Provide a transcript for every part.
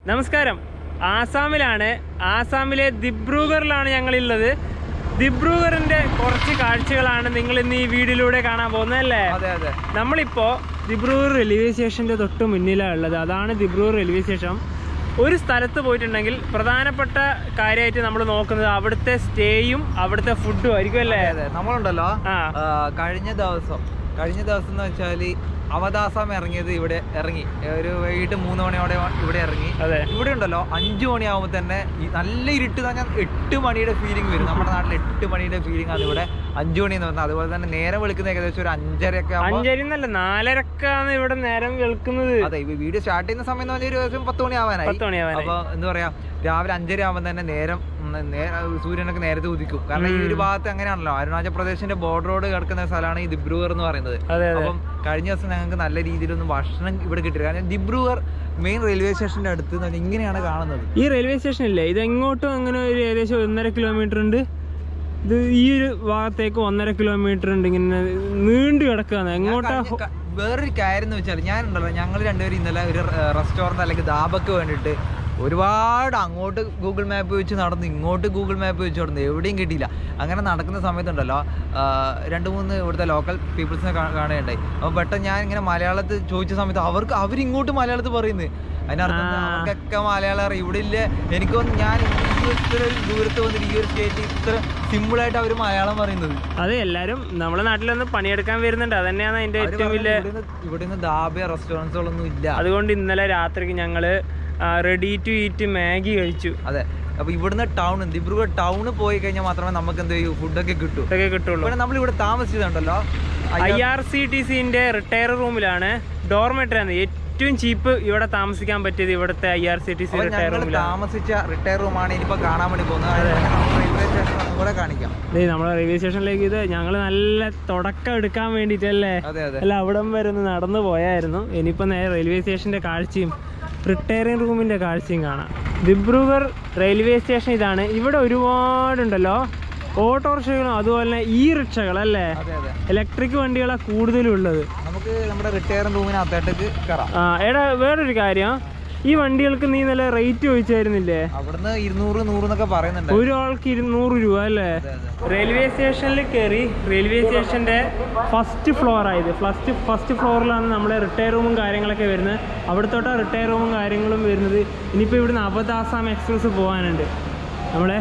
നമസ്കാരം ആസാമിലാണ് ആസാമിലെ ദിബ്രൂഗറിലാണ് ഞങ്ങളുള്ളത് ദിബ്രൂഗറിന്റെ കുറച്ച് കാഴ്ചകളാണ് നിങ്ങൾ ഇന്ന് ഈ വീഡിയോയിലൂടെ കാണാൻ പോകുന്നതല്ലേ അതെ അതെ നമ്മളിപ്പോ ദിബ്രൂഗർ റെയിൽവേ സ്റ്റേഷന്റെ തൊട്ട് മുന്നിലാണ് ഉള്ളത് അതാണ് ദിബ്രൂഗർ റെയിൽവേ സ്റ്റേഷൻ ഒരു സ്ഥലത്ത് പോയിട്ടുണ്ടെങ്കിൽ പ്രധാനപ്പെട്ട കാര്യമായിട്ട് നമ്മൾ നോക്കുന്നത് അവിടുത്തെ സ്റ്റേയും അവിടുത്തെ ഫുഡും ആയിരിക്കും അല്ലേ അതെ നമ്മളുണ്ടല്ലോ ആ ആ, കഴിഞ്ഞ ദിവസം കഴിഞ്ഞ ദിവസം എന്ന് വെച്ചാല് അവതാസം ഇറങ്ങിയത് ഇവിടെ ഇറങ്ങി ഒരു വൈകിട്ട് മൂന്ന് മണിയോടെ ഇവിടെ ഇറങ്ങി അതെ ഇവിടെ ഉണ്ടല്ലോ അഞ്ചു മണിയാകുമ്പോൾ തന്നെ ഈ നല്ല ഇരുട്ട് തന്നെ എട്ട് മണിയുടെ ഫീലിംഗ് വരും നമ്മുടെ നാട്ടിൽ എട്ട് മണിയുടെ ഫീലിംഗ് ആണ് ഇവിടെ അഞ്ചു മണി എന്ന് പറഞ്ഞാൽ അതുപോലെ തന്നെ നേരം വെളുക്കുന്ന ഏകദേശം ഒരു അഞ്ചരയൊക്കെ ആകുമ്പോൾ അഞ്ചരി എന്നല്ല നാലരക്കാണ് ഇവിടെ നേരം വെളുക്കുന്നത് അതെ ഈ വീഡിയോ സ്റ്റാർട്ട് ചെയ്യുന്ന സമയം എന്ന് പറഞ്ഞാൽ ഒരു ദിവസം പത്ത് മണി ആവാനായി പത്ത് മണിയാവാനായി അപ്പൊ എന്താ പറയാ രാവിലെ അഞ്ചര ആവുമ്പോൾ തന്നെ നേരം ഉം, നേ- സൂര്യനൊക്കെ നേരത്തെ ഉദിക്കും കാരണം ഈ ഒരു ഭാഗത്ത് അങ്ങനെയാണല്ലോ അരുണാചൽ പ്രദേശിന്റെ ബോർഡറോട് കിടക്കുന്ന സ്ഥലമാണ് ഈ ദിബ്രുഗർ എന്ന് പറയുന്നത് അതെ അതെ അപ്പം കഴിഞ്ഞ ദിവസം ഞങ്ങൾക്ക് നല്ല രീതിയിലൊന്നും ഭക്ഷണം ഇവിടെ കിട്ടില്ല കാരണം ദിബ്രുഗർ മെയിൻ റെയിൽവേ സ്റ്റേഷന്റെ അടുത്ത് എന്ന് പറഞ്ഞാൽ ഇങ്ങനെയാണ് കാണുന്നത് ഈ റെയിൽവേ സ്റ്റേഷൻ ഇല്ലേ ഇത് എങ്ങോട്ടും അങ്ങനെ ഒരു ഏകദേശം ഒന്നര കിലോമീറ്റർ ഉണ്ട് ഇത് ഈ ഒരു ഭാഗത്തേക്ക് ഒന്നര കിലോമീറ്റർ ഉണ്ട് ഇങ്ങനെ നീണ്ടു കിടക്കുകയാണ് എങ്ങോട്ടാ കഴിഞ്ഞ- ക- വേറൊരു കാര്യം എന്ന് വെച്ചാൽ ഞാൻ ഉണ്ടല്ലോ ഞങ്ങൾ രണ്ടുപേരും ഇന്നലെ ഒരു റെസ്റ്റോറന്റ് അല്ലെങ്കിൽ ദാബക്ക് വേണ്ടിയിട്ട് ഒരുപാട് അങ്ങോട്ട് ഗൂഗിൾ മാപ്പ് വെച്ച് നടന്നു ഇങ്ങോട്ട് ഗൂഗിൾ മാപ്പ് വെച്ച് നടന്നു എവിടെയും കിട്ടിയില്ല അങ്ങനെ നടക്കുന്ന സമയത്തുണ്ടല്ലോ ആ, രണ്ട് മൂന്ന് ഇവിടുത്തെ ലോക്കൽ പീപ്പിൾസിനെ കാണുകയുണ്ടായി അപ്പോൾ പെട്ടെന്ന് ഞാൻ ഇങ്ങനെ മലയാളത്തിൽ ചോദിച്ച സമയത്ത് അവർക്ക് അവരിങ്ങോട്ട് മലയാളത്തിൽ പറയുന്നത് അതിനർത്ഥം എന്താ? ആ. അവർക്കൊക്കെ മലയാളം അറിയാം ഇവിടെ ഇല്ല എനിക്ക് തോന്നുന്നു ഞാൻ ഈ ഇത്ര ഒരു ദൂരത്ത് വന്നിട്ട് ഈ ഒരു സ്റ്റേറ്റിൽ ഇത്ര സിമ്പിളായിട്ട് അവർ മലയാളം പറയുന്നത് അതെ എല്ലാരും നമ്മളെ നാട്ടിലൊന്ന് പണിയെടുക്കാൻ വരുന്നുണ്ട് അത് തന്നെയാണ് അതിന്റെ അവര് ഏറ്റവും വലിയ പറയുന്നത് ഇവിടുന്ന് ഇവിടുന്ന് ദാബ റെസ്റ്റോറൻസുകളൊന്നും ഇല്ല അതുകൊണ്ട് ഇന്നലെ രാത്രിക്ക് ഞങ്ങള് റെഡി ടു ഈറ്റ് മാഗി കഴിച്ചു അതെ അപ്പൊ ഇവിടുന്ന് ടൗൺ ദിബ്രുഗഡ് ടൗണ് പോയി കഴിഞ്ഞാൽ മാത്രമേ നമുക്ക് എന്ത് ചെയ്യൂ ഫുഡൊക്കെ കിട്ടൂ ഇതൊക്കെ കിട്ടുള്ളൂ ഇവിടെ നമ്മൾ ഇവിടെ താമസിച്ചതുണ്ടല്ലോ ഐ ആർ സി ടി സിന്റെ റിട്ടയർ റൂമിലാണ് ഡോർമെറ്ററി ആണ് ഏറ്റവും ചീപ്പ് ഇവിടെ താമസിക്കാൻ പറ്റിയത് ഇവിടുത്തെ I R C T C retire ഞങ്ങൾ റൂമിലാണ് താമസിച്ച റിട്ടയർ റൂമാണ് ഇനിയിപ്പോ കാണാൻ വേണ്ടി പോകുന്നത് റെയിൽവേ സ്റ്റേഷൻ ഒന്നും കൂടെ കാണിക്കാം ദേ നമ്മളെ റെയിൽവേ സ്റ്റേഷനിലേക്ക് ഇത് ഞങ്ങൾ നല്ല തുടക്കം എടുക്കാൻ വേണ്ടിയിട്ടല്ലേ അതെ അതെ അല്ല അവിടം വരെ ഒന്ന് നടന്നു പോയായിരുന്നു ഇനിയിപ്പോൾ നേരെ റെയിൽവേ സ്റ്റേഷന്റെ കാഴ്ചയും റിട്ടയറിംഗ് റൂമിന്റെ കാഴ്ചയും കാണാം ദിബ്രുഗർ റെയിൽവേ സ്റ്റേഷൻ ഇതാണ് ഇവിടെ ഒരുപാടുണ്ടല്ലോ ഓട്ടോറിക്ഷകളും അതുപോലെ തന്നെ ഈ റിക്ഷകൾ അല്ലേ അതെ അതെ ഇലക്ട്രിക് വണ്ടികളാണ് കൂടുതലും ഉള്ളത് നമുക്ക് നമ്മുടെ റിട്ടയർ റൂമിനകത്തേക്ക് കയറാം ആ എടാ വേറൊരു കാര്യം ഈ വണ്ടികൾക്ക് നീ നല്ല റേറ്റ് ചോദിച്ചായിരുന്നില്ലേ അവിടുന്ന് ഇരുന്നൂറ് നൂറ് എന്നൊക്കെ പറയുന്നുണ്ട് ഒരാൾക്ക് ഇരുന്നൂറ് രൂപ അല്ലേ അതെ അതെ റെയിൽവേ സ്റ്റേഷനിൽ കയറി റെയിൽവേ സ്റ്റേഷന്റെ ഫസ്റ്റ് ഫ്ലോർ ആയത് ഫസ്റ്റ് ഫസ്റ്റ് ഫ്ലോറിലാണ് നമ്മുടെ റിട്ടയർ റൂമും കാര്യങ്ങളൊക്കെ വരുന്നത് അവിടത്തോട്ടാ റിട്ടയർ റൂമും കാര്യങ്ങളും വരുന്നത് ഇനിയിപ്പോൾ ഇവിടുന്ന് അവധ് ആസാം എക്സ്പ്രസ് പോകാനുണ്ട് നമ്മുടെ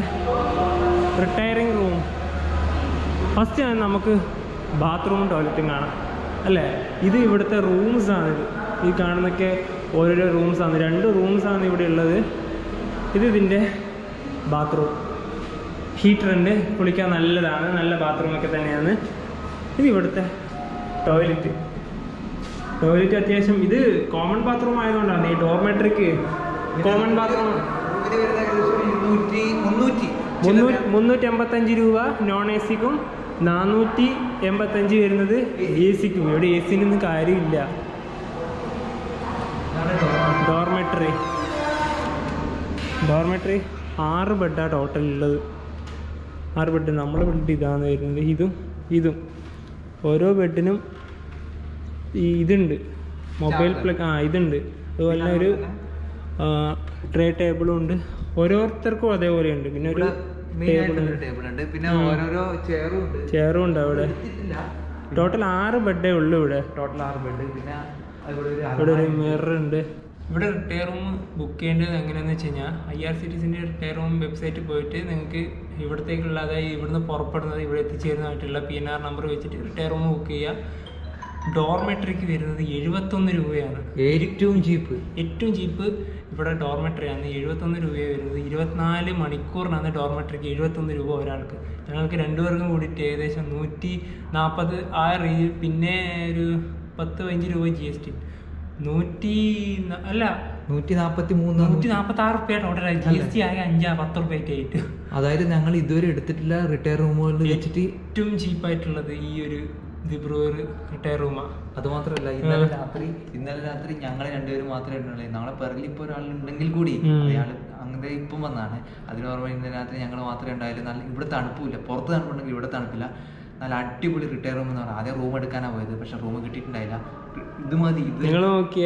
റിട്ടയറിംഗ് റൂം ഫസ്റ്റ് നമുക്ക് ബാത്റൂമും ടോയ്ലറ്റും കാണാം അല്ലേ ഇത് ഇവിടുത്തെ റൂംസ് ആണ് ഇത് ഈ കാണുന്നൊക്കെ ഓരോരോ റൂംസ് ആണ് രണ്ട് റൂംസ് ആണ് ഇവിടെ ഉള്ളത് ഇത് ഇതിൻ്റെ ബാത്റൂം ഹീറ്റർ ഉണ്ട് കുളിക്കാൻ നല്ലതാണ് നല്ല ബാത്റൂം ഒക്കെ തന്നെയാണ് ഇത് ഇവിടുത്തെ ടോയ്ലറ്റ് ടോയ്ലറ്റ് അത്യാവശ്യം ഇത് കോമൺ ബാത്റൂം ആയതുകൊണ്ടാണ് ഈ ഡോർമെട്രിക്ക് കോമൺ ബാത്റൂം റൂമിന് വരുന്ന ഏകദേശം ഒരു ഇരുന്നൂറ്റി മുന്നൂറ്റി മുന്നൂറ്റി മുന്നൂറ്റി എൺപത്തഞ്ച് രൂപ നോൺ എ സിക്കും നാനൂറ്റി എൺപത്തഞ്ച് വരുന്നത് എ സിക്കും ഇവിടെ എ സിനൊന്നും കാര്യമില്ല ഡോർമെട്രി ഡോർമെട്രി ആറ് ബെഡാണ് ടോട്ടൽ ഉള്ളത് ആറ് ബെഡ് നമ്മുടെ ബെഡ് ഇതാണ് വരുന്നത് ഇതും ഇതും ഓരോ ബെഡിനും ഈ ഇതുണ്ട് മൊബൈൽ പ്ലഗ് ആ ഇതുണ്ട് അതുപോലെ തന്നെ ഒരു ട്രേ ടേബിളും ഉണ്ട് ഓരോരുത്തർക്കും അതേപോലെ ഉണ്ട് പിന്നെ ഒരു മെയിൻ ആയിട്ടുള്ള ടേബിൾ ഉണ്ട് പിന്നെ ഓരോരോ ചെയറും ഉണ്ട് ചെയറും ഉണ്ട് അവിടെ എടുത്തിട്ടില്ല ടോട്ടൽ ആറ് ബെഡേ ഉള്ളൂ ഇവിടെ ടോട്ടൽ ആറ് ബെഡ് പിന്നെ ഇവിടെ ഒരു ഇവിടെ ഒരു മിറർ ഉണ്ട് ഇവിടെ റിട്ടയർ റൂം ബുക്ക് ചെയ്യേണ്ടത് എങ്ങനെയാണെന്ന് വെച്ച് കഴിഞ്ഞാൽ ഐ ആർ സി ടി സിൻ്റെ റിട്ടയർ റൂം വെബ്സൈറ്റിൽ പോയിട്ട് നിങ്ങൾക്ക് ഇവിടത്തേക്കുള്ള അതായത് ഇവിടുന്ന് പുറപ്പെടുന്നത് ഇവിടെ എത്തിച്ചേരുന്നതായിട്ടുള്ള പി എൻ ആർ നമ്പർ വെച്ചിട്ട് റിട്ടയർ റൂം ബുക്ക് ചെയ്യുക ഡോർമെട്രിക്ക് വരുന്നത് എഴുപത്തൊന്ന് രൂപയാണ് ഏറ്റവും ചീപ്പ് ഏറ്റവും ചീപ്പ് ഇവിടെ ഡോർമെട്രി ആണ് എഴുപത്തൊന്ന് രൂപയാണ് വരുന്നത് ഇരുപത്തിനാല് മണിക്കൂറിനാണ് ഡോർമെട്രിക്ക് എഴുപത്തൊന്ന് രൂപ ഒരാൾക്ക് ഞങ്ങൾക്ക് രണ്ടുപേർക്കും കൂടിയിട്ട് ഏകദേശം നൂറ്റി നാൽപ്പത് ആ രീതി പിന്നെ ഒരു പത്ത് പതിനഞ്ച് രൂപ ജി എസ് ടി നൂറ്റി ന- അല്ല നൂറ്റി നാപ്പത്തി മൂന്ന് നൂറ്റി നാൽപ്പത്തി ആറ് റുപ്യ ടോട്ടലായി ജി എസ് ടി ആകെ അഞ്ചാ പത്ത് റുപ്യൊക്കെ ആയിട്ട് അതായത് ഞങ്ങൾ ഇതുവരെ എടുത്തിട്ടില്ല റിട്ടയർ റൂമുകളിൽ വെച്ചിട്ട് ഏറ്റവും ചീപ്പായിട്ടുള്ളത് ഈ ഒരു ദിബ്രൂർ റിട്ടയർ റൂമാണ് അത് മാത്രമല്ല ഇന്നലെ രാത്രി ഇന്നലെ രാത്രി ഞങ്ങൾ രണ്ടുപേരും മാത്രമേ ഉണ്ടായി നാളെ പിറകിൽ ഇപ്പോൾ ഒരാളുണ്ടെങ്കിൽ കൂടി ഉം. അയാൾ അങ്ങനെ ഇപ്പം വന്നാണ് അതിന് ഓർമ്മ ഇന്നലെ രാത്രി ഞങ്ങൾ മാത്രമേ ഉണ്ടായാലും നല്ല ഇവിടെ തണുപ്പില്ല പുറത്ത് തണുപ്പുണ്ടെങ്കിൽ ഇവിടെ തണുപ്പില്ല നല്ല അടിപൊളി റിട്ടയർ റൂം എന്ന് പറഞ്ഞാൽ ആദ്യം റൂം എടുക്കാനാണ് പോയത് പക്ഷെ റൂം കിട്ടിയിട്ടുണ്ടായില്ല ഇത് മതി ഇത് നിങ്ങൾ നോക്കിയേ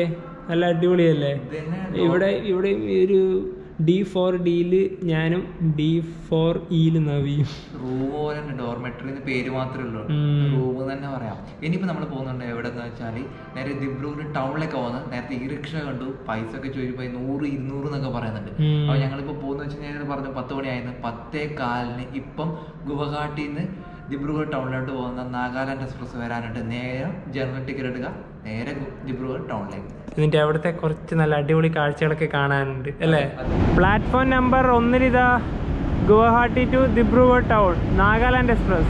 നല്ല അടിപൊളിയല്ലേ ഇതന്നെ ഇവിടെ ഇവിടെ ഈ ഒരു ഡി ഫോർ ഡിയില് ഞാനും ഡി ഫോർ ഇയില് നവിയും റൂം പോലെ തന്നെ ഡോർമെട്രി എന്ന് പേര് മാത്രമേ ഉള്ളൂ ഉം. റൂം തന്നെ പറയാം ഇനിയിപ്പോ നമ്മൾ പോകുന്നുണ്ട് എവിടെ എന്ന് വെച്ചാൽ നേരെ ദിബ്രൂർ ടൗണിലേക്ക് പോകുന്നത് നേരത്തെ ഈ റിക്ഷ കണ്ടു പൈസ ഒക്കെ ചോദിച്ചപ്പോൾ നൂറ് ഇരുന്നൂറ് എന്നൊക്കെ പറയുന്നുണ്ട് ഉം. അപ്പൊ ഞങ്ങളിപ്പോ പോകുന്ന വെച്ച് കഴിഞ്ഞാൽ പറഞ്ഞു പത്ത് മണിയായിരുന്നു പത്തേ കാലിന് ഇപ്പം ഗുവഹാട്ടിയിൽ നിന്ന് ദിബ്രുഗഡ് ടൗണിലോട്ട് പോകുന്ന നാഗാലാൻഡ് എക്സ്പ്രസ് വരാനായിട്ട് നേരെ ജനറൽ ടിക്കറ്റ് എടുക്കുക നേരെ ഗു- ദിബ്രുഗഡ് ടൗണിലേക്ക് എന്നിട്ട് അവിടുത്തെ കുറച്ച് നല്ല അടിപൊളി കാഴ്ചകളൊക്കെ കാണാനുണ്ട് അല്ലേ പ്ലാറ്റ്ഫോം നമ്പർ ഒന്നിലിതാ Guwahati to Dibrugarh town Nagaland express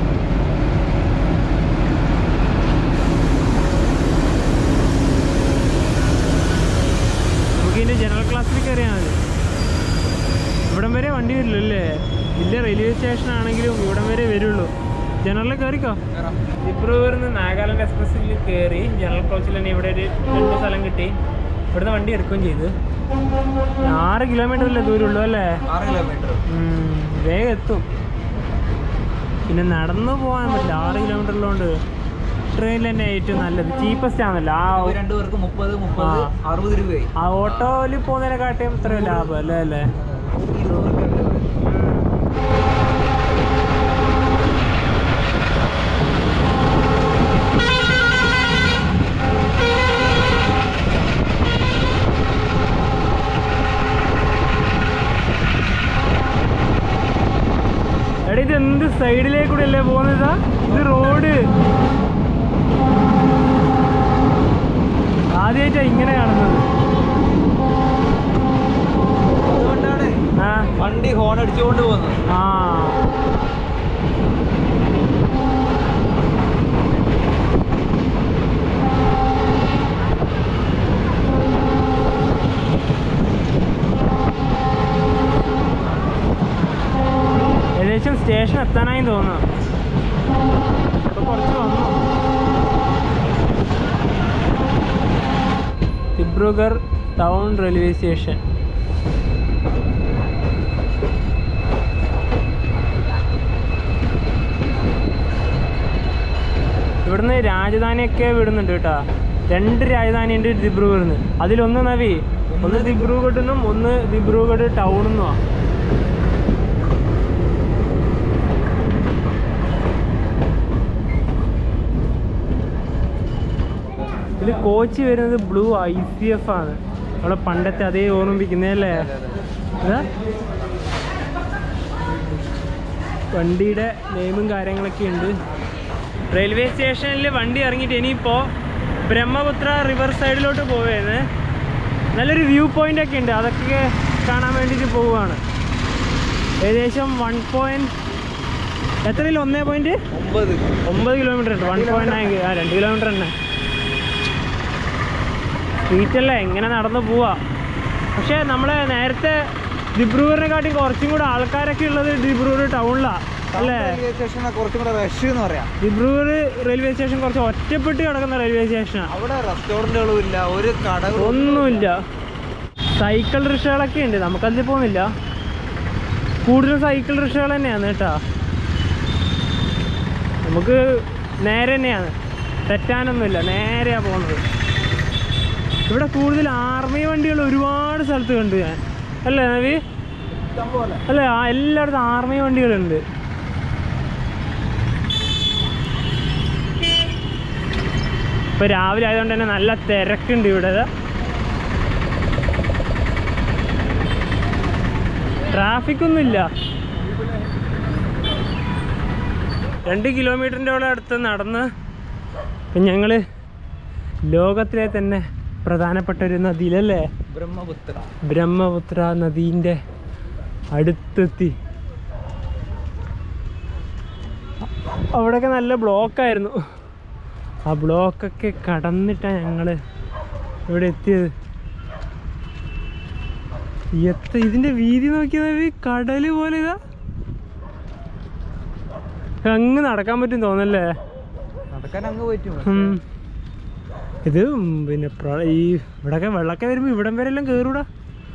നമുക്ക് ഇതിന്റെ ജനറൽ ക്ലാസ്സിൽ കയറിയാൽ മതി ഇവിടം വരെ വണ്ടി വരില്ല അല്ലേ വലിയ റെയിൽവേ സ്റ്റേഷൻ ആണെങ്കിലും ഇവിടം വരെ വരുള്ളൂ ജനറലിൽ കയറിക്കോ ദിബ്രുഗറിൽ നിന്ന് നാഗാലാൻഡ് എക്സ്പ്രസ്സിൽ കയറി ജനറൽ കോച്ചിൽ തന്നെ ഇവിടെ ഒരു രണ്ട് സ്ഥലം കിട്ടി ഇവിടുന്ന് വണ്ടി എടുക്കുകയും ചെയ്തു ആറ് കിലോമീറ്റർ അല്ലേ ദൂരമുള്ളൂ അല്ലേ ആറ് കിലോമീറ്റർ ഉം, വേഗം എത്തും പിന്നെ നടന്നു പോകാൻ പറ്റില്ല ആറ് കിലോമീറ്ററിലോണ്ട് ട്രെയിനിൽ തന്നെ ഏറ്റവും നല്ലത് ചീപ്പസ്റ്റ് ആണല്ലോ ആ രണ്ടു പേർക്ക് മുപ്പത് മുപ്പത് ആ. അറുപത് രൂപയായി ആ ഓട്ടോയിൽ പോകുന്നതിനെക്കാട്ടിയും ഇത്രയും ലാഭം അല്ലേ അല്ലേ ഇരുന്നൂറ് രൂപ അവര് പറയുന്നത്. എടാ ഇത് എന്ത് സൈഡിലേക്കൂടെ അല്ലേ പോകുന്നതാ ഇത് റോഡ് ആദ്യമായിട്ടാ ഇങ്ങനെ കാണുന്നത് അതുകൊണ്ടാണ് ആ വണ്ടി ഹോൺ അടിച്ചുകൊണ്ട് പോകുന്നത് ആ ഏകദേശം സ്റ്റേഷൻ എത്താനായി തോന്നുന്നു ഇപ്പൊ കുറച്ച് വന്നു ദിബ്രുഗർ ടൗൺ റെയിൽവേ സ്റ്റേഷൻ ഇവിടുന്ന് രാജധാനിയൊക്കെ വിടുന്നുണ്ട് കേട്ടാ രണ്ട് രാജധാനി ഉണ്ട് ദിബ്രുഗഡിൽ നിന്ന് അതിലൊന്ന് നവി ഒന്ന് ദിബ്രുഗഡിൽ നിന്നും ഒന്ന് ദിബ്രുഗഡ് ടൗണിൽ നിന്നുമാ ഇതിൽ കോച്ച് വരുന്നത് ബ്ലൂ ഐ സി എഫ് ആണ് നമ്മളെ പണ്ടത്തെ അതേ ഓർമ്മിപ്പിക്കുന്നതല്ലേ ഇതാ വണ്ടിയുടെ നെയിമും കാര്യങ്ങളൊക്കെ ഉണ്ട് റെയിൽവേ സ്റ്റേഷനിൽ വണ്ടി ഇറങ്ങിയിട്ട് ഇനിയിപ്പോൾ ബ്രഹ്മപുത്ര റിവർ സൈഡിലോട്ട് പോവുകയാണ് നല്ലൊരു വ്യൂ പോയിന്റ് ഒക്കെ ഉണ്ട് അതൊക്കെ കാണാൻ വേണ്ടിയിട്ട് പോവുകയാണ് ഏകദേശം വൺ പോയിന്റ് എത്രയിൽ ഒന്നേ പോയിന്റ് ഒമ്പത് ഒമ്പത് കിലോമീറ്റർ ഉണ്ട് വൺ പോയിന്റ് നയൻ ആ രണ്ട് കിലോമീറ്റർ തന്നെ സ്ട്രീറ്റല്ലേ എങ്ങനെ നടന്നു പോവാ പക്ഷേ നമ്മൾ നേരത്തെ ദിബ്രുഗറിനെക്കാട്ടി കുറച്ചും കൂടെ ആൾക്കാരൊക്കെ ഉള്ളത് ദിബ്രുഗർ ടൗണിലാണ് അല്ലേ റെയിൽവേ സ്റ്റേഷനെ കുറച്ചും കൂടെ റഷ് എന്ന് പറയാം ദിബ്രുഗർ റെയിൽവേ സ്റ്റേഷൻ കുറച്ച് ഒറ്റപ്പെട്ട് കിടക്കുന്ന റെയിൽവേ സ്റ്റേഷനാണ് അവിടെ റെസ്റ്റോറന്റുകളും ഇല്ല ഒരു കടകളും ഒന്നുമില്ല സൈക്കിൾ റിക്ഷകളൊക്കെ ഉണ്ട് നമുക്കതിൽ പോകുന്നില്ല കൂടുതലും സൈക്കിൾ റിക്ഷകൾ തന്നെയാണ് കേട്ടാ നമുക്ക് നേരെ തന്നെയാണ് തെറ്റാനൊന്നുമില്ല നേരെയാണ് പോകുന്നത് ഇവിടെ കൂടുതൽ ആർമി വണ്ടികൾ ഒരുപാട് സ്ഥലത്ത് കണ്ടു ഞാൻ അല്ലേ നവി അല്ലേ ആ എല്ലായിടത്തും ആർമി വണ്ടികളുണ്ട് ഇപ്പൊ രാവിലെ ആയതുകൊണ്ട് തന്നെ നല്ല തിരക്കുണ്ട് ഇവിടെ ട്രാഫിക് ഒന്നുമില്ല രണ്ട് കിലോമീറ്ററിൻ്റെ അവിടെ അടുത്ത് നടന്ന് ഇപ്പം ഞങ്ങൾ ലോകത്തിലെ തന്നെ പ്രധാനപ്പെട്ട ഒരു നദിയിലല്ലേ ബ്രഹ്മപുത്ര ബ്രഹ്മപുത്ര നദീൻ്റെ അടുത്തെത്തി അവിടെയൊക്കെ നല്ല ബ്ലോക്കായിരുന്നു ആ ബ്ലോക്കൊക്കെ കടന്നിട്ടാണ് ഞങ്ങൾ ഇവിടെ എത്തിയത് എത്ര ഇതിൻ്റെ വീതി നോക്കിയത് കടല് പോലെ ഇതാ അങ്ങ് നടക്കാൻ പറ്റും തോന്നല്ലേ നടക്കാൻ അങ്ങ് പറ്റും ഉം. ഇത് ഉം പിന്നെ പ്ര- ഈ ഇവിടൊക്കെ വെള്ളമൊക്കെ വരുമ്പോൾ ഇവിടം വരെ എല്ലാം കയറൂടാ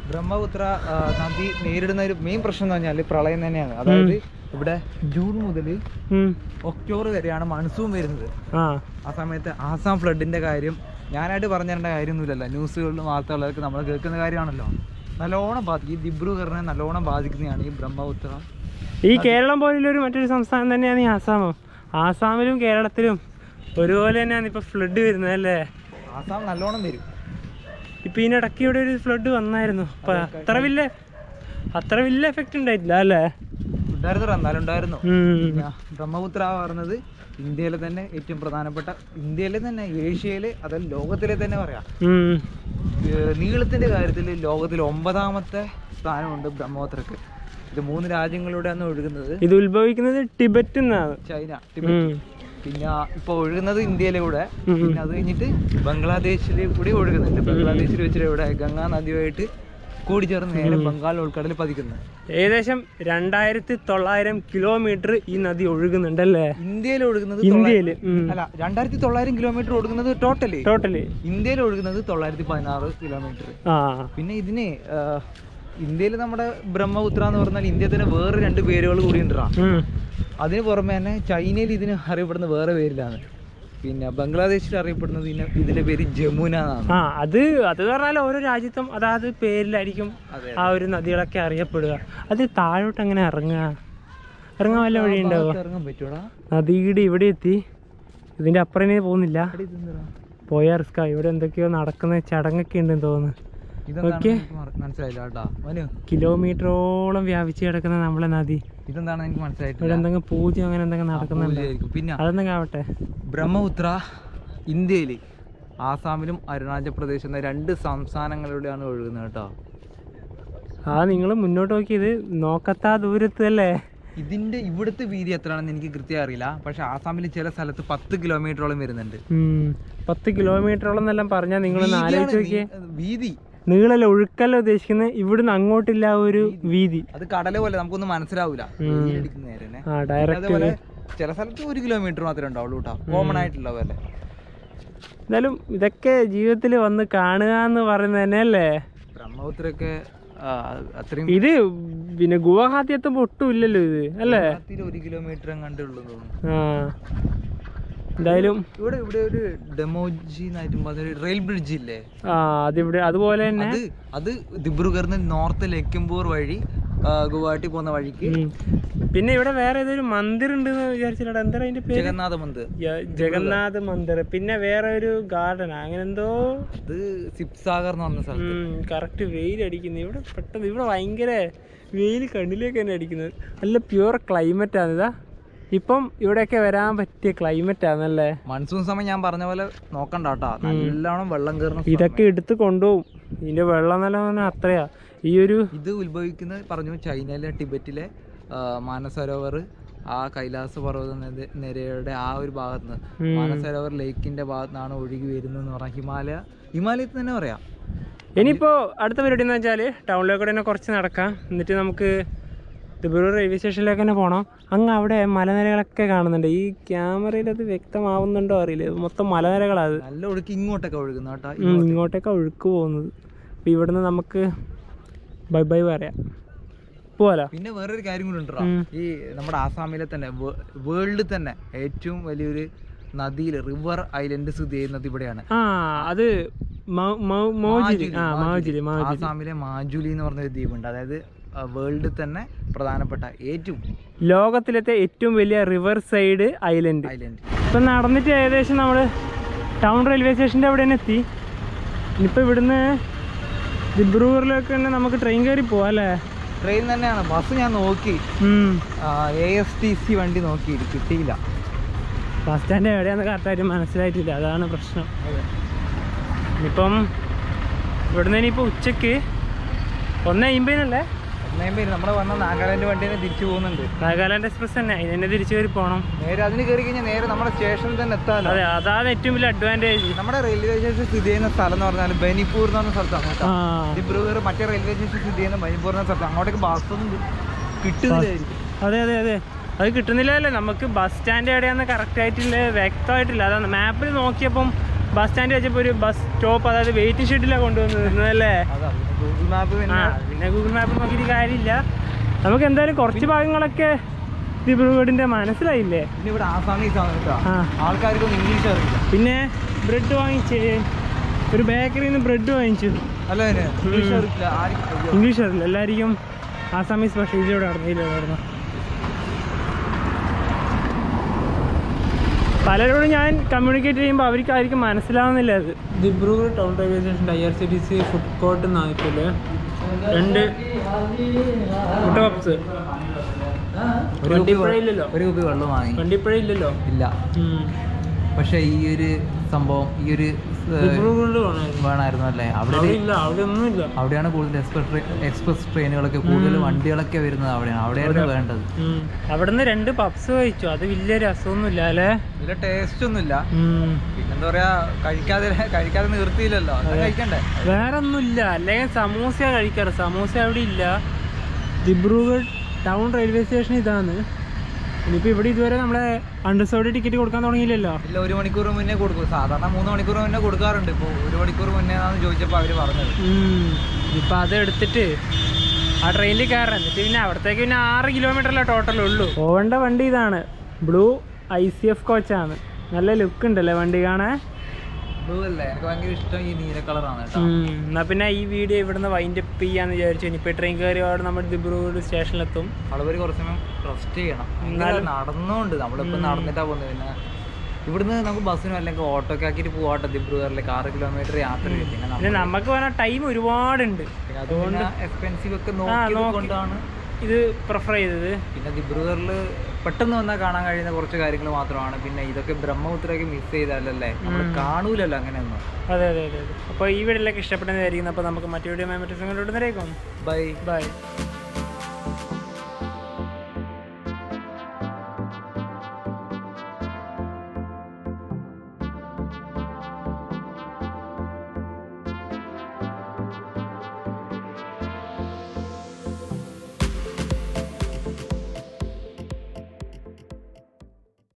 ബ്രഹ്മപുത്ര ആ, നദി നേരിടുന്ന ഒരു മെയിൻ പ്രശ്നം എന്ന് പറഞ്ഞാൽ പ്രളയം തന്നെയാണ് അതായത് ഇവിടെ ജൂൺ മുതൽ ഉം. ഒക്ടോബർ വരെയാണ് മൺസൂൺ വരുന്നത് ആ ആ സമയത്ത് ആസാം ഫ്ലഡിന്റെ കാര്യം ഞാനായിട്ട് പറഞ്ഞു തരേണ്ട കാര്യമൊന്നുമില്ലല്ലോ ന്യൂസുകളിലും വാർത്തകളിലൊക്കെ നമ്മൾ കേൾക്കുന്ന കാര്യമാണല്ലോ നല്ലോണം ബാധിക്കും ഈ ദിബ്രുഗറിനെ നല്ലോണം ബാധിക്കുന്നതാണ് ഈ ബ്രഹ്മപുത്ര ഈ കേരളം പോലുള്ളൊരു മറ്റൊരു സംസ്ഥാനം തന്നെയാണ് ഈ ആസാമും ആസാമിലും കേരളത്തിലും ഒരുപോലെ തന്നെയാണ് ഇപ്പൊ ഫ്ലഡ് വരുന്നത് അല്ലേ ആസാം നല്ലോണം വരും ഇപ്പൊ ഇതിനിടയ്ക്ക് ഇവിടെ ഒരു ഫ്ലഡ് വന്നായിരുന്നു അപ്പൊ അത്ര വലിയ അത്ര വലിയ എഫക്റ്റ് ഉണ്ടായിട്ടില്ല അല്ലേ ഉണ്ടായിരുന്നു എന്നാലും ഉണ്ടായിരുന്നു ഉം. പിന്നെ ബ്രഹ്മപുത്ര പറയുന്നത് ഇന്ത്യയിലെ തന്നെ ഏറ്റവും പ്രധാനപ്പെട്ട ഇന്ത്യയിലെ തന്നെ ഏഷ്യയിലെ അതായത് ലോകത്തിലെ തന്നെ പറയാം ഉം. ഏഹ് നീളത്തിന്റെ കാര്യത്തിൽ ലോകത്തിൽ ഒമ്പതാമത്തെ സ്ഥാനമുണ്ട് ബ്രഹ്മപുത്രക്ക് ഇത് മൂന്ന് രാജ്യങ്ങളിലൂടെയാണ് ഒഴുകുന്നത് ഇത് ഉത്ഭവിക്കുന്നത് ടിബറ്റിൽ നിന്നാണ് ചൈന ടിബറ്റ് ഉം. പിന്നെ ഇപ്പൊ ഒഴുകുന്നത് ഇന്ത്യയിലൂടെ ഉം. പിന്നെ അത് കഴിഞ്ഞിട്ട് ബംഗ്ലാദേശിൽ കൂടി ഒഴുകുന്നുണ്ട് ബംഗ്ലാദേശിൽ വെച്ചിട്ട് ഇവിടെ ഗംഗാ നദിയുമായിട്ട് കൂടിച്ചേർന്ന് നേരെ ബംഗാൾ ഉൾക്കടലിൽ പതിക്കുന്നത് ഏകദേശം രണ്ടായിരത്തി തൊള്ളായിരം കിലോമീറ്റർ ഈ നദി ഒഴുകുന്നുണ്ടല്ലേ ഇന്ത്യയിൽ ഒഴുകുന്നത് ഇന്ത്യയില് ഉം. അല്ല രണ്ടായിരത്തി തൊള്ളായിരം കിലോമീറ്റർ ഒഴുകുന്നത് ടോട്ടലി ടോട്ടല് ഇന്ത്യയിൽ ഒഴുകുന്നത് തൊള്ളായിരത്തി പതിനാറ് കിലോമീറ്റർ ആ പിന്നെ ഇതിന് ഇന്ത്യയിൽ നമ്മുടെ ബ്രഹ്മപുത്ര എന്ന് പറഞ്ഞാൽ ഇന്ത്യയിൽ തന്നെ വേറെ രണ്ട് പേരുകൾ കൂടി ഉണ്ടാ ഉം. അതിന് പുറമെ തന്നെ ചൈനയിൽ ഇതിന് അറിയപ്പെടുന്ന വേറെ പേരിലാണ് പിന്നെ ബംഗ്ലാദേശിൽ അറിയപ്പെടുന്നത് ഇതിന് ഇതിന്റെ പേര് ജമുന എന്നാണ് ആ അത് അത് പറഞ്ഞാൽ ഓരോ രാജ്യത്തും അതാത് പേരിലായിരിക്കും അതെ ആ ഒരു നദികളൊക്കെ അറിയപ്പെടുക അത് താഴോട്ട് എങ്ങനെ ഇറങ്ങുക ഇറങ്ങാൻ വല്ല വഴി ഉണ്ടാവുക ഭാഗത്ത് ഇറങ്ങാൻ പറ്റൂടാ നദിയുടെ ഇവിടെ എത്തി ഇതിന്റെ അപ്പുറം ഇനി പോകുന്നില്ല അവിടെ ഇതെന്താ? പോയാ റിസ്കാ ഇവിടെ എന്തൊക്കെയോ നടക്കുന്ന ചടങ്ങൊക്കെ ഉണ്ടെന്ന് തോന്നുന്നു ഇതെന്താണെന്ന് ഓക്കേ. എനിക്ക് മറ- മനസ്സിലായില്ല കേട്ടാ മനു കിലോമീറ്ററോളം വ്യാപിച്ച് കിടക്കുന്ന നമ്മളെ നദി ഇതെന്താണെന്ന് എനിക്ക് ഇവിടെ മനസ്സിലായിട്ടില്ല എന്തെങ്കിലും പൂജ അങ്ങനെ എന്തെങ്കിലും നടക്കുന്നുണ്ട് പൂജയായിരിക്കും. പിന്നെ അതെന്തെങ്കിലും ആവട്ടെ ബ്രഹ്മപുത്ര ഇന്ത്യയിൽ ആസാമിലും അരുണാചൽ പ്രദേശ് എന്ന രണ്ട് സംസ്ഥാനങ്ങളിലൂടെയാണ് ഒഴുകുന്നത് കേട്ടോ ആ നിങ്ങൾ മുന്നോട്ട് നോക്കിയത് നോക്കത്താ ദൂരത്ത് അല്ലേ ഇതിന്റെ ഇവിടുത്തെ വീതി എത്രയാണെന്ന് എനിക്ക് കൃത്യം അറിയില്ല പക്ഷെ ആസാമിൽ ചില സ്ഥലത്ത് പത്ത് കിലോമീറ്ററോളം വരുന്നുണ്ട് ഉം. പത്ത് കിലോമീറ്ററോളം എന്നെല്ലാം പറഞ്ഞാൽ നിങ്ങളൊന്ന് ആലോചിച്ച് നോക്കിയേ വീതിയാണ് നീ- വീതി നീളല്ല ഒഴുക്കല്ല ഉദ്ദേശിക്കുന്നത് ഇവിടുന്ന് അങ്ങോട്ടില്ല ആ ഒരു വീതി അത് കടല പോലെ നമുക്കൊന്നും മനസ്സിലാവൂല വെയിലടിക്കുന്ന നേരെ തന്നെ. ആ ഡയറക്റ്റ് അതേപോലെ ചില സ്ഥലത്ത് ഒരു കിലോമീറ്റർ മാത്രമേ ഉണ്ടാവുള്ളൂ കേട്ടോ കോമൺ ആയിട്ടുള്ള പോലെ എന്തായാലും ഇതൊക്കെ ജീവിതത്തിൽ വന്ന് കാണുക എന്ന് പറയുന്നത് തന്നെ അല്ലേ ബ്രഹ്മപുത്രൊക്കെ ആ, അത്രയും ഇത് പിന്നെ ഗുവാഹത്തി എത്തുമ്പോൾ ഒട്ടും ഇല്ലല്ലോ ഇത് അല്ലേ ഗുജറാത്തിൽ ഒരു കിലോമീറ്റർ കണ്ടുള്ളൂ തോന്നുന്നു ആ എന്തായാലും ഇവിടെ ഇവിടെ ഒരു ഡെമോജി എന്നായിട്ടും പറഞ്ഞൊരു റെയിൽ ബ്രിഡ്ജ് ഇല്ലേ ആ അതിവിടെ അതുപോലെ തന്നെ അത് അത് ദിബ്രുഗറിന്ന് നോർത്ത് ലക്കിംപൂർ വഴി ആ, ഗുവാഹട്ടി പോകുന്ന വഴിക്ക് ഉം. പിന്നെ ഇവിടെ വേറെ ഏതൊരു മന്ദിർ ഉണ്ട് എന്ന് വിചാരിച്ചില്ല എന്താ അതിന്റെ പേര് ജഗന്നാഥ മന്ദിർ യ- ജഗന്നാഥ് മന്ദിർ പിന്നെ വേറെ ഒരു ഗാർഡൻ അങ്ങനെ എന്തോ അത് സിപ്സാഗർ എന്ന് പറഞ്ഞ സ്ഥലത്ത് കറക്റ്റ് വെയിലടിക്കുന്നു ഇവിടെ പെട്ടെന്ന് ഇവിടെ ഭയങ്കര വെയിൽ കണ്ണിലേക്ക് തന്നെ അടിക്കുന്നത് നല്ല പ്യുവർ ക്ലൈമറ്റ് ആണ് ഇതാ ഇപ്പം ഇവിടെയൊക്കെ വരാൻ പറ്റിയ ക്ലൈമറ്റ് ആണല്ലേ മൺസൂൺ സമയം ഞാൻ പറഞ്ഞ പോലെ നോക്കണ്ട കേട്ടോ നല്ലോണം വെള്ളം കയറുന്ന സ്ഥലം. ഇതൊക്കെ എടുത്ത് കൊണ്ടുപോകും ഇതിന്റെ വെള്ളം നില പറഞ്ഞാൽ അത്രയാ ഈ ഒരു ഇത് ഉത്ഭവിക്കുന്നത് പറഞ്ഞു ചൈനയിലെ ടിബറ്റിലെ ആ, മാനസരോവർ ആ കൈലാസ പർവ്വത നിര- നിരയുടെ ആ ഒരു ഭാഗത്ത് നിന്ന് ഉം. മാനസരോവർ ലേക്കിന്റെ ഭാഗത്ത് നിന്നാണ് ഒഴുകി വരുന്നതെന്ന് പറഞ്ഞാൽ ഹിമാലയ ഹിമാലയത്തിൽ തന്നെ പറയാം ഇനിയിപ്പോ അടുത്ത പരിപാടി എന്ന് വെച്ചാൽ ടൗണിലേക്ക് തന്നെ കുറച്ച് നടക്കാം എന്നിട്ട് നമുക്ക് തിരുവൂർ റെയിൽവേ സ്റ്റേഷനിലേക്ക് തന്നെ പോകണം അങ്ങ് അവിടെ മലനിരകളൊക്കെ കാണുന്നുണ്ട് ഈ ക്യാമറയിൽ അത് വ്യക്തമാവുന്നുണ്ടോ അറിയില്ല ഇത് മൊത്തം മലനിരകളാണ് അത് നല്ല ഒഴുക്ക് ഇങ്ങോട്ടൊക്കെ ഒഴുകുന്ന കേട്ടോ ഉം, ഇങ്ങോട്ടേക്കാ ഒഴുക്ക് പോകുന്നത് അപ്പം ഇവിടുന്ന് നമുക്ക് ബൈ ബൈ പറയാം പോവാലോ പിന്നെ വേറൊരു കാര്യം കൂടി ഉണ്ടോ ഉം. ഈ നമ്മുടെ ആസാമിലെ തന്നെ വേൾഡിൽ തന്നെ ഏറ്റവും വലിയൊരു നദിയിൽ റിവർ ഐലൻഡ് സ്ഥിതി ചെയ്യുന്നത് ഇവിടെയാണ് ആ അത് മൗ- മൗ- മൗജിലി ആ മൗജിലി മൗജിലി ആസാമിലെ മാജുലി എന്ന് പറഞ്ഞ ഒരു ദ്വീപുണ്ട് അതായത് വേൾഡിൽ തന്നെ പ്രധാനപ്പെട്ട ഏറ്റവും ലോകത്തിലത്തെ ഏറ്റവും വലിയ റിവർ സൈഡ് ഐലൻഡ് ഐലൻഡ് ഇപ്പം നടന്നിട്ട് ഏകദേശം നമ്മൾ ടൗൺ റെയിൽവേ സ്റ്റേഷൻ്റെ അവിടെ തന്നെ എത്തി ഇനിയിപ്പോൾ ഇവിടുന്ന് ദിബ്രൂഗറിലേക്ക് തന്നെ നമുക്ക് ട്രെയിൻ കയറി പോവാം അല്ലേ ട്രെയിൻ തന്നെയാണ് ബസ് ഞാൻ നോക്കി ഉം. എ എസ് ടി സി വണ്ടി നോക്കി കിട്ടിയില്ല ബസ് സ്റ്റാൻഡ് എവിടെയാണെന്ന് കറക്റ്റായിട്ട് മനസ്സിലായിട്ടില്ല അതാണ് പ്രശ്നം ഇനിയിപ്പം ഇവിടുന്ന് ഇനിയിപ്പോൾ ഉച്ചക്ക് ഒന്ന് അമ്പതിനല്ലേ ഒന്നേം പേര് നമ്മുടെ വന്ന നാഗാലാൻഡ് വണ്ടി തന്നെ തിരിച്ചു പോകുന്നുണ്ട് നാഗാലാൻഡ് എക്സ്പ്രസ് തന്നെ അതിന് തന്നെ തിരിച്ചു കയറി പോകണം നേരെ അതിന് കയറി കഴിഞ്ഞാൽ നേരെ നമ്മുടെ സ്റ്റേഷനിൽ തന്നെ എത്താമല്ലോ അതെ അതാണ് ഏറ്റവും വലിയ അഡ്വാൻറ്റേജ് നമ്മുടെ റെയിൽവേ സ്റ്റേഷൻ സ്ഥിതി ചെയ്യുന്ന സ്ഥലം എന്ന് പറഞ്ഞാൽ ബനിപ്പൂർ എന്ന് പറഞ്ഞ സ്ഥലത്താണ് കേട്ടോ ആ ദിബ്രുഗർ മറ്റേ റെയിൽവേ സ്റ്റേഷൻ സ്ഥിതി ചെയ്യുന്ന ബനിപ്പൂർ എന്ന സ്ഥലത്ത് അങ്ങോട്ടേക്ക് ബസ്സൊന്നും കിട്ടുന്നില്ലായിരിക്കും അതെ അതെ അതെ അത് കിട്ടുന്നില്ലല്ലേ നമുക്ക് ബസ് സ്റ്റാൻഡ് എവിടെയാന്ന് കറക്റ്റ് ആയിട്ടില്ല വ്യക്തമായിട്ടില്ല അതാണ് മാപ്പിൽ നോക്കിയപ്പം ബസ് സ്റ്റാൻഡ് വെച്ചപ്പോൾ ഒരു ബസ് സ്റ്റോപ്പ് അതായത് വെയിറ്റിംഗ് ഷെഡിലാണ് കൊണ്ടുവന്നിരുന്നത് അല്ലേ അതാ ഗൂഗിൾ മാപ്പ് ആ പിന്നെ ഗൂഗിൾ മാപ്പ് നോക്കിയിട്ട് കാര്യമില്ല നമുക്ക് എന്തായാലും കുറച്ച് ഭാഗങ്ങളൊക്കെ ദിബ്രുഗഡിന്റെ മനസ്സിലായില്ലേ പിന്നെ ഇവിടെ ആസാമീസ് ആണ് കേട്ടോ ആ ആൾക്കാർക്കൊന്നും ഇംഗ്ലീഷ് അറിയില്ല പിന്നെ ബ്രെഡ് വാങ്ങിച്ച് ഒരു ബേക്കറിയിൽ നിന്ന് ബ്രെഡ് വാങ്ങിച്ചു അല്ല അതിന് ഇംഗ്ലീഷ് അറിയില്ല ആർക്കും അയ്യോ. ഇംഗ്ലീഷ് അറിയില്ല എല്ലാവർക്കും ആസാമീസ് ഭാഷ ഇതിലൂടെ അറിഞ്ഞില്ലായിരുന്നു പലരോടും ഞാൻ കമ്മ്യൂണിക്കേറ്റ് ചെയ്യുമ്പോൾ അവർക്ക് ആയിരിക്കും മനസ്സിലാവുന്നില്ല അത് Dibrugarh town railway station I R C T C food court എന്നാണ് ഇപ്പോൾ രണ്ട് മുട്ട പപ്സ് ഒരു കുപ്പി വണ്ടിപ്പുഴയില്ലല്ലോ ഒരു കുപ്പി വെള്ളം വാങ്ങി വണ്ടിപ്പുഴയില്ലല്ലോ ഇല്ല ഉം. പക്ഷെ ഈ ഒരു സംഭവം ഈ ഒരു ഏർ, ദിബ്രുഗഡിൽ വേണമായിരുന്നു വേണമായിരുന്നു അല്ലേ അവിടെ അവിടെ ഒരു- ഇല്ല അവിടെ ഒന്നുമില്ല അവിടെയാണ് കൂടുതൽ എക്സ്പ്രസ് ട്രെയിൻ എക്സ്പ്രസ് ട്രെയിനുകളൊക്കെ കൂടുതൽ വണ്ടികളൊക്കെ വരുന്നത് അവിടെയാണ് അവിടെയായിരുന്നു വേണ്ടത് ഉം. അവിടുന്ന് രണ്ട് പപ്സ് കഴിച്ചു അത് വലിയ രസമൊന്നുമില്ല അല്ലേ ഇതിലെ ടേസ്റ്റ് ഒന്നുമില്ല ഉം. പിന്നെന്താ പറയാ കഴിക്കാതെ കഴിക്കാതെ നിർത്തിയില്ലല്ലോ അത് കഴിക്കണ്ടേ വേറെ ഒന്നുമില്ല അല്ലെങ്കിൽ സമൂസ കഴിക്കാറ് സമൂസ അവിടെ ഇല്ല ദിബ്രുഗഡ് ടൗൺ റെയിൽവേ സ്റ്റേഷൻ ഇതാണ് ഇനിയിപ്പോൾ ഇവിടെ ഇതുവരെ നമ്മളെ അൺറിസർവ്ഡ് ടിക്കറ്റ് കൊടുക്കാൻ തുടങ്ങിയില്ലല്ലോ ഇല്ല ഒരു മണിക്കൂർ മുന്നേ കൊടുക്കും സാധാരണ മൂന്ന് മണിക്കൂർ മുന്നേ കൊടുക്കാറുണ്ട് ഇപ്പോൾ ഒരു മണിക്കൂർ മുന്നേ ആണെന്ന് ചോദിച്ചപ്പോൾ അവർ പറഞ്ഞത് ഇപ്പം അത് എടുത്തിട്ട് ആ ട്രെയിനിൽ കയറാം എന്നിട്ട് പിന്നെ അവിടത്തേക്ക് പിന്നെ ആറ് കിലോമീറ്ററല്ലേ ടോട്ടൽ ഉള്ളൂ പോവേണ്ട വണ്ടി ഇതാണ് ബ്ലൂ ഐ സി എഫ് കോച്ചാണ് നല്ല ലുക്ക് ഉണ്ടല്ലേ വണ്ടി കാണാൻ ബ്ലൂ അല്ലേ എനിക്ക് ഭയങ്കര ഇഷ്ടം ഈ നീല കളറാണ് കേട്ടോ ഉം. എന്നാ പിന്നെ ഈ വീഡിയോ ഇവിടുന്ന് വൈൻഡ് അപ്പ് ചെയ്യാന്ന് വിചാരിച്ചു ഇനിയിപ്പോൾ ട്രെയിൻ കയറി അവിടെ നമ്മുടെ ദിബ്രുഗഡ് സ്റ്റേഷനിലെത്തും ആളുകൾ കുറച്ച് സമയം റെസ്റ്റ് ചെയ്യണം ഭയങ്കര നടന്നുകൊണ്ട് നമ്മളിപ്പോൾ നടന്നിട്ടാ പോകുന്നത് പിന്നെ ഇവിടുന്ന് നമുക്ക് ബസ്സിനും അല്ലെങ്കിൽ ഓട്ടോക്കെ ആക്കിയിട്ട് പോവാട്ടോ ദിബ്രുഗറിലേക്ക് ആറ് കിലോമീറ്റർ യാത്ര ചെയ്യും പിന്നെ പിന്നെ നമ്മൾ നമുക്ക് പറഞ്ഞാൽ ടൈം ഒരുപാടുണ്ട് പിന്നെ അതുകൊണ്ട് എക്സ്പെൻസീവ് ഒക്കെ നോക്കിയത് നോക്കി. കൊണ്ടാണ് ഇത് പ്രിഫർ ചെയ്തത് പിന്നെ ദിബ്രുഗറിൽ പെട്ടെന്ന് വന്നാൽ കാണാൻ കഴിയുന്ന കുറച്ച് കാര്യങ്ങൾ മാത്രമാണ് പിന്നെ ഇതൊക്കെ ബ്രഹ്മപുത്രയൊക്കെ മിസ് ചെയ്താലല്ലേ നമ്മൾ കാണൂലല്ലോ അങ്ങനെയൊന്നും അതെ അതെ അതെ അതെ അപ്പോൾ ഈ വീഡിയോയിലൊക്കെ ഇഷ്ടപ്പെടുന്നതായിരിക്കും അപ്പോൾ നമുക്ക് മറ്റു വീഡിയോ മറ്റു സമയത്തോട്ട് നേരേക്കും ബൈ ബൈ